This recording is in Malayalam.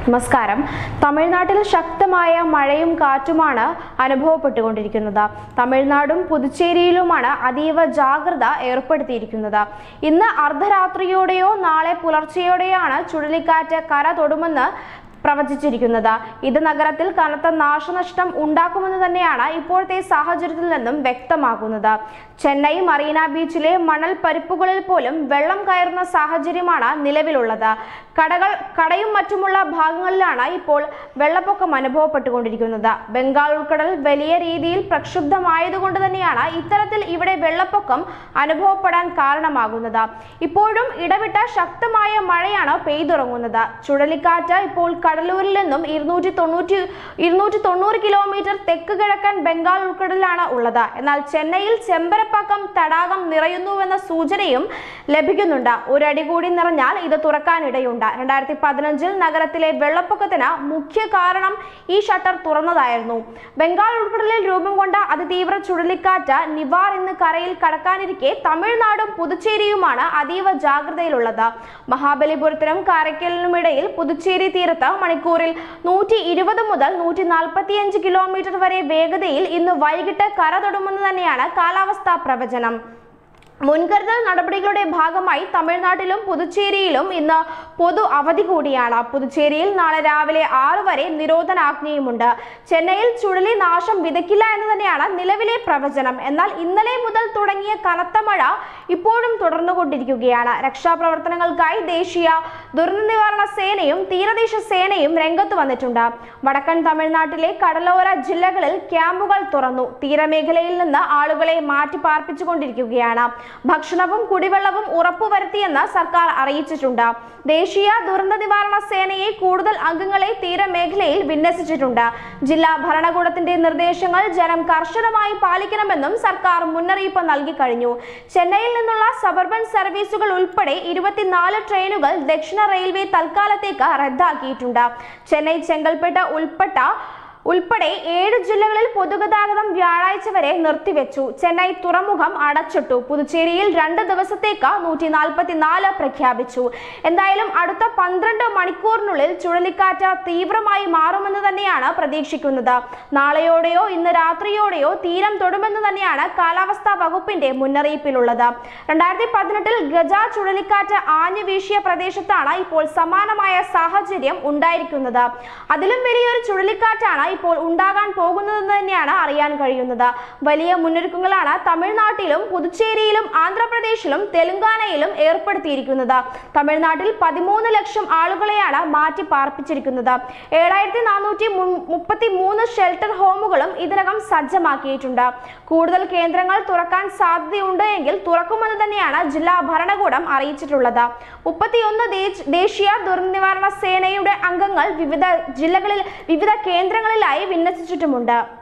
നമസ്കാരം തമിഴ്നാട്ടിൽ ശക്തമായ മഴയും കാറ്റുമാണ് അനുഭവപ്പെട്ടുകൊണ്ടിരിക്കുന്നത് തമിഴ്നാടും പുതുച്ചേരിയിലുമാണ് അതീവ ജാഗ്രത ഏർപ്പെടുത്തിയിരിക്കുന്നത് ഇന്ന് അർദ്ധരാത്രിയോടെയോ നാളെ പുലർച്ചെയോടെയാണ് ചുഴലിക്കാറ്റ് കര തൊടുമെന്ന് പ്രവചിച്ചിരിക്കുന്നത് ഇത് നഗരത്തിൽ കനത്ത നാശനഷ്ടം ഉണ്ടാക്കുമെന്ന് തന്നെയാണ് ഇപ്പോഴത്തെ സാഹചര്യത്തിൽ നിന്നും വ്യക്തമാകുന്നത് ചെന്നൈ മറീന ബീച്ചിലെ മണൽ പരിപ്പുകളിൽ പോലും വെള്ളം കയറുന്ന സാഹചര്യമാണ് നിലവിലുള്ളത് കടകൾ കടയും മറ്റുമുള്ള ഭാഗങ്ങളിലാണ് ഇപ്പോൾ വെള്ളപ്പൊക്കം അനുഭവപ്പെട്ടുകൊണ്ടിരിക്കുന്നത് ബംഗാൾ ഉൾക്കടൽ വലിയ രീതിയിൽ പ്രക്ഷുബ്ധമായതുകൊണ്ട് തന്നെയാണ് ഇത്തരത്തിൽ ഇവിടെ വെള്ളപ്പൊക്കം അനുഭവപ്പെടാൻ കാരണമാകുന്നത് ഇപ്പോഴും ഇടവിട്ട ശക്തമായ മഴയാണ് പെയ്തുറങ്ങുന്നത് ചുഴലിക്കാറ്റ് ഇപ്പോൾ കടലൂരിൽ നിന്നും ഇരുന്നൂറ്റി തൊണ്ണൂറ്റി ഇരുന്നൂറ്റി തൊണ്ണൂറ് കിലോമീറ്റർ തെക്ക് കിഴക്കൻ ബംഗാൾ ഉൾക്കടലിലാണ് ഉള്ളത് എന്നാൽ ചെന്നൈയിൽ ചെമ്പരപ്പാക്കം തടാകം നിറയുന്നുവെന്ന സൂചനയും ലഭിക്കുന്നുണ്ട് ഒരടി കൂടി നിറഞ്ഞാൽ ഇത് തുറക്കാനിടയുണ്ട് രണ്ടായിരത്തി പതിനഞ്ചിൽ നഗരത്തിലെ വെള്ളപ്പൊക്കത്തിന് മുഖ്യ കാരണം ഈ ഷട്ടർ തുറന്നതായിരുന്നു ബംഗാൾ ഉൾക്കടലിൽ രൂപം കൊണ്ട അതിതീവ്ര ചുഴലിക്കാറ്റ് നിവാർ ഇന്ന് കരയിൽ കടക്കാനിരിക്കെ തമിഴ്നാടും പുതുച്ചേരിയുമാണ് അതീവ ജാഗ്രതയിലുള്ളത് മഹാബലിപുരത്തിനും കാരയ്ക്കലിനും ഇടയിൽ പുതുച്ചേരി തീരത്ത് മണിക്കൂറിൽ നൂറ്റി ഇരുപത് മുതൽ നൂറ്റി നാൽപ്പത്തിയഞ്ച് കിലോമീറ്റർ വരെ വേഗതയിൽ ഇന്ന് വൈകിട്ട് കര തൊടുമെന്ന് തന്നെയാണ് കാലാവസ്ഥാ പ്രവചനം മുൻകരുതൽ നടപടികളുടെ ഭാഗമായി തമിഴ്നാട്ടിലും പുതുച്ചേരിയിലും ഇന്ന് പൊതു അവധി കൂടിയാണ് പുതുച്ചേരിയിൽ നാളെ രാവിലെ ആറ് വരെ നിരോധനാജ്ഞയുമുണ്ട് ചെന്നൈയിൽ ചുഴലി നാശം വിതയ്ക്കില്ല എന്ന് തന്നെയാണ് നിലവിലെ പ്രവചനം എന്നാൽ ഇന്നലെ മുതൽ തുടങ്ങിയ കനത്ത മഴ ഇപ്പോഴും തുടർന്നുകൊണ്ടിരിക്കുകയാണ് രക്ഷാപ്രവർത്തനങ്ങൾക്കായി ദേശീയ ദുരന്ത നിവാരണ സേനയും തീരദേശ സേനയും രംഗത്ത് വന്നിട്ടുണ്ട് വടക്കൻ തമിഴ്നാട്ടിലെ കടലോര ജില്ലകളിൽ ക്യാമ്പുകൾ തുറന്നു തീരമേഖലയിൽ നിന്ന് ആളുകളെ മാറ്റി പാർപ്പിച്ചുകൊണ്ടിരിക്കുകയാണ് ഭക്ഷണവും കുടിവെള്ളവും ഉറപ്പുവരുത്തിയെന്ന് സർക്കാർ അറിയിച്ചിട്ടുണ്ട് ദേശീയ ദുരന്ത നിവാരണ സേനയെ കൂടുതൽ അംഗങ്ങളെ തീരമേഖലയിൽ വിന്യസിച്ചിട്ടുണ്ട് ജില്ലാ ഭരണകൂടത്തിന്റെ നിർദ്ദേശങ്ങൾ ജനം കർശനമായി പാലിക്കണമെന്നും സർക്കാർ മുന്നറിയിപ്പ് നൽകി കഴിഞ്ഞു ചെന്നൈയിൽ നിന്നുള്ള സബർബൻ സർവീസുകൾ ഉൾപ്പെടെ ഇരുപത്തിനാല് ട്രെയിനുകൾ ദക്ഷിണ റെയിൽവേ തൽക്കാലത്തേക്ക് റദ്ദാക്കിയിട്ടുണ്ട് ചെന്നൈ ചെങ്കൽപ്പേട്ട് ഉൾപ്പെട്ട ഉൾപ്പെടെ ഏഴ് ജില്ലകളിൽ പൊതുഗതാഗതം വ്യാഴാഴ്ച വരെ നിർത്തിവെച്ചു ചെന്നൈ തുറമുഖം അടച്ചിട്ടു പുതുച്ചേരിയിൽ രണ്ട് ദിവസത്തേക്ക് നൂറ്റി നാൽപ്പത്തിനാല് പ്രഖ്യാപിച്ചു എന്തായാലും അടുത്ത പന്ത്രണ്ട് മണിക്കൂറിനുള്ളിൽ ചുഴലിക്കാറ്റ് തീവ്രമായി മാറുമെന്ന് തന്നെയാണ് പ്രതീക്ഷിക്കുന്നത് നാളെയോടെയോ ഇന്ന് രാത്രിയോടെയോ തീരം തൊടുമെന്ന് തന്നെയാണ് കാലാവസ്ഥാ വകുപ്പിന്റെ മുന്നറിയിപ്പിലുള്ളത് രണ്ടായിരത്തി പതിനെട്ടിൽ ഗജ ചുഴലിക്കാറ്റ് ആഞ്ഞു വീശിയ പ്രദേശത്താണ് ഇപ്പോൾ സമാനമായ സാഹചര്യം ഉണ്ടായിരിക്കുന്നത് അതിലും വലിയൊരു ചുഴലിക്കാറ്റാണ് ഇപ്പോൾ ഉണ്ടാകാൻ പോകുന്നതെന്ന് തന്നെയാണ് അറിയാൻ കഴിയുന്നത് വലിയ മുന്നൊരുക്കങ്ങളാണ് തമിഴ്നാട്ടിലും പുതുച്ചേരിയിലും ആന്ധ്രാപ്രദേശിലും തെലങ്കാനയിലും ഏർപ്പെടുത്തിയിരിക്കുന്നത് തമിഴ്നാട്ടിൽ പതിമൂന്ന് ലക്ഷം ആളുകളെയാണ് മാറ്റി പാർപ്പിച്ചിരിക്കുന്നത് ഏഴായിരത്തി നാനൂറ്റി മുപ്പത്തി മൂന്ന് ഷെൽട്ടർ ഹോമുകളും ഇതിനകം സജ്ജമാക്കിയിട്ടുണ്ട് കൂടുതൽ കേന്ദ്രങ്ങൾ തുറക്കാൻ സാധ്യതയുണ്ട് എങ്കിൽ തുറക്കുമെന്ന് തന്നെയാണ് ജില്ലാ ഭരണകൂടം അറിയിച്ചിട്ടുള്ളത് മുപ്പത്തിയൊന്ന് ദേശ- ദേശീയ ദുരന്ത നിവാരണ സേനയുടെ അംഗങ്ങൾ വിവിധ ജില്ലകളിൽ വിവിധ കേന്ദ്രങ്ങളിലായി വിന്യസിച്ചിട്ടുമുണ്ട്